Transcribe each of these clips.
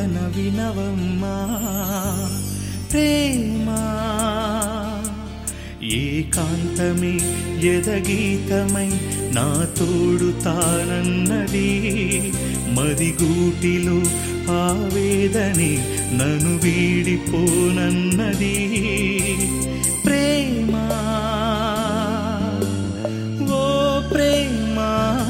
వేదన వినవమ్మా ప్రేమా ఏకాంతమే ఎదగీతమై నా తోడు తానన్నది మదిగూటిలో ఆవేదని నన్ను వీడిపోనన్నది ప్రేమా ఓ ప్రేమా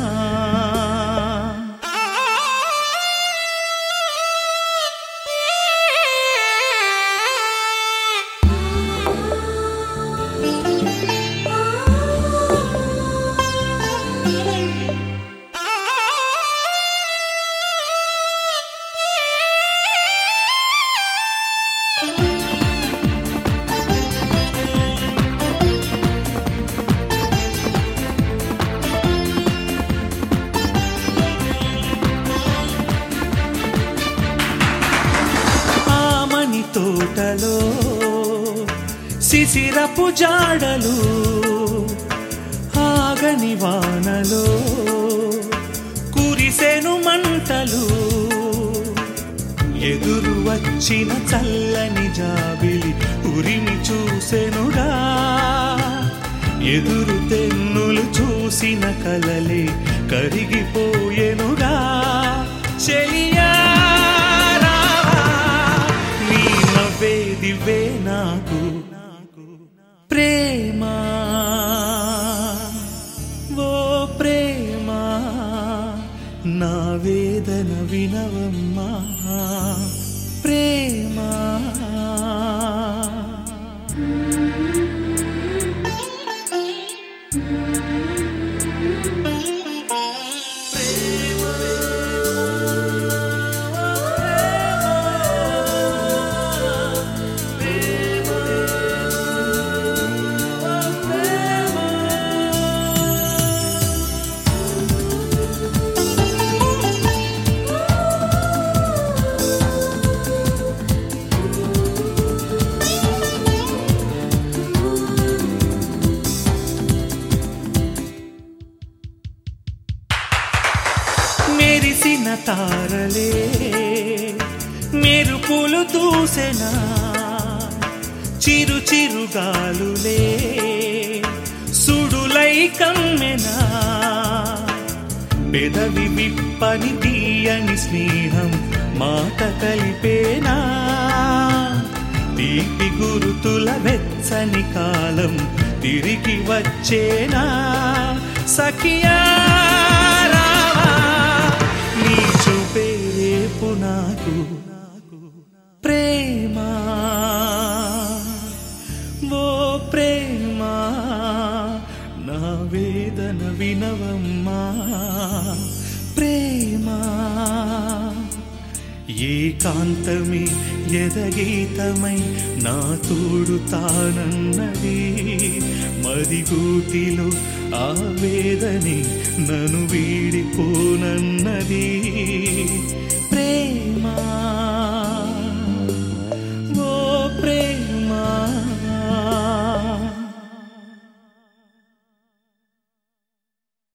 ఆమని తోటలో శిశిరపు జాడలు ఆగని వానలో కురిసెను మంటలు ఎదురు వచ్చిన చల్లని జాబిలి ఉరిమి చూసెనుగా ఎదురు తెన్నులు చూసిన కలలే కరిగిపోయెనుగా చెలియా రావా, నీ నవ్వే దివ్వే నాకు ప్రేమా ఓ ప్రేమా నా వేదన వినవమ్మా ప్రేమా మెరిసిన తారలే మెరుపులు దూసెనా చిరు చిరుగాలులే సుడులై కమ్మెనా పెదవి విప్పని తీయని స్నేహం మాట కలిపేనా తీపి గురుతుల వెచ్చని కాలం తిరిగి వచ్చేనా సఖియా రావా, నీ చూపే రేపు నాకు ప్రేమా ఓ ప్రేమా నా వేదన వినవమ్మా ప్రేమా ఏకాంతమే ఎదగీతమై నా తోడు తానన్నది మదిగూటిలో ఆవేదని నన్ను వీడిపోనన్నది ప్రేమా